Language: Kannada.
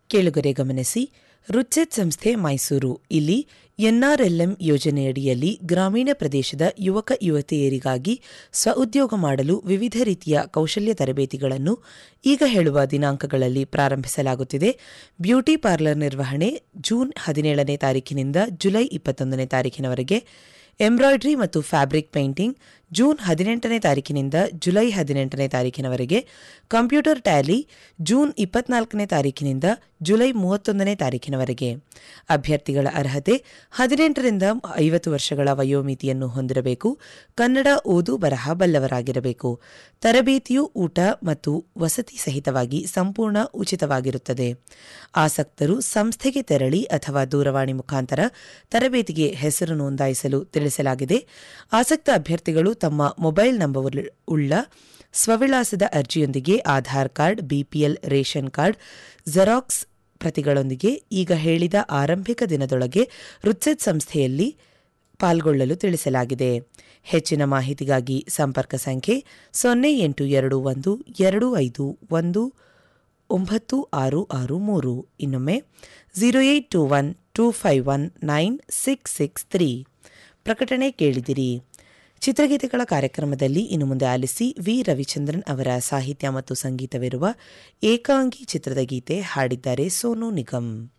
ಕೇಳುಗರೆ ಗಮನಿಸಿ ರುಚೆತ್ ಸಂಸ್ಥೆ ಮೈಸೂರು ಇಲ್ಲಿ ಎನ್ಆರ್ಎಲ್ಎಂ ಯೋಜನೆಯಡಿಯಲ್ಲಿ ಗ್ರಾಮೀಣ ಪ್ರದೇಶದ ಯುವಕ ಯುವತಿಯರಿಗಾಗಿ ಸ್ವಉದ್ಯೋಗ ಮಾಡಲು ವಿವಿಧ ರೀತಿಯ ಕೌಶಲ್ಯ ತರಬೇತಿಗಳನ್ನು ಈಗ ಹೇಳುವ ದಿನಾಂಕಗಳಲ್ಲಿ ಪ್ರಾರಂಭಿಸಲಾಗುತ್ತಿದೆ ಬ್ಯೂಟಿ ಪಾರ್ಲರ್ ನಿರ್ವಹಣೆ ಜೂನ್ ಹದಿನೇಳನೇ ತಾರೀಕಿನಿಂದ ಜುಲೈ ಇಪ್ಪತ್ತೊಂದನೇ ತಾರೀಕಿನವರೆಗೆ ಎಂಬ್ರಾಯ್ಡ್ರಿ ಮತ್ತು ಫ್ಯಾಬ್ರಿಕ್ ಪೇಂಟಿಂಗ್ ಜೂನ್ ಹದಿನೆಂಟನೇ ತಾರೀಕಿನಿಂದ ಜುಲೈ ಹದಿನೆಂಟನೇ ತಾರೀಕಿನವರೆಗೆ ಕಂಪ್ಯೂಟರ್ ಟ್ಯಾಲಿ ಜೂನ್ ಇಪ್ಪತ್ನಾಲ್ಕನೇ ತಾರೀಕಿನಿಂದ ಜುಲೈ ಮೂವತ್ತೊಂದನೇ ತಾರೀಕಿನವರೆಗೆ ಅಭ್ಯರ್ಥಿಗಳ ಅರ್ಹತೆ ಹದಿನೆಂಟರಿಂದ ಐವತ್ತು ವರ್ಷಗಳ ವಯೋಮಿತಿಯನ್ನು ಹೊಂದಿರಬೇಕು ಕನ್ನಡ ಓದು ಬರಹ ಬಲ್ಲವರಾಗಿರಬೇಕು ತರಬೇತಿಯು ಊಟ ಮತ್ತು ವಸತಿ ಸಹಿತವಾಗಿ ಸಂಪೂರ್ಣ ಉಚಿತವಾಗಿರುತ್ತದೆ ಆಸಕ್ತರು ಸಂಸ್ಥೆಗೆ ತೆರಳಿ ಅಥವಾ ದೂರವಾಣಿ ಮುಖಾಂತರ ತರಬೇತಿಗೆ ಹೆಸರು ನೋಂದಾಯಿಸಲು ತಿಳಿಸಲಾಗಿದೆ ಆಸಕ್ತ ಅಭ್ಯರ್ಥಿಗಳು ತಮ್ಮ ಮೊಬೈಲ್ ನಂಬರ್ ಉಳ್ಳ ಸ್ವವಿಳಾಸದ ಅರ್ಜಿಯೊಂದಿಗೆ Aadhaar card BPL ration card xerox ಪ್ರತಿಗಳೊಂದಿಗೆ ಈಗ ಹೇಳಿದ ಆರಂಭಿಕ ದಿನದೊಳಗೆ ರುತ್ಸೆತ್ ಸಂಸ್ಥೆಯಲ್ಲಿ ಪಾಲ್ಗೊಳ್ಳಲು ತಿಳಿಸಲಾಗಿದೆ ಹೆಚ್ಚಿನ ಮಾಹಿತಿಗಾಗಿ ಸಂಪರ್ಕ ಸಂಖ್ಯೆ ಸೊನ್ನೆ ಎಂಟು ಎರಡು ಒಂದು ಎರಡು ಐದು ಒಂದು ಒಂಬತ್ತು ಆರು ಆರು ಮೂರು ಇನ್ನೊಮ್ಮೆ zero eight two one two five one nine six six three ಪ್ರಕಟಣೆ ಕೇಳಿದಿರಿ ಚಿತ್ರಗೀತೆಗಳ ಕಾರ್ಯಕ್ರಮದಲ್ಲಿ ಇನ್ನು ಮುಂದೆ ಆಲಿಸಿ ವಿ ರವಿಚಂದ್ರನ್ ಅವರ ಸಾಹಿತ್ಯ ಮತ್ತು ಸಂಗೀತವಿರುವ ಏಕಾಂಗಿ ಚಿತ್ರದ ಗೀತೆ ಹಾಡಿದ್ದಾರೆ ಸೋನು ನಿಗಮ್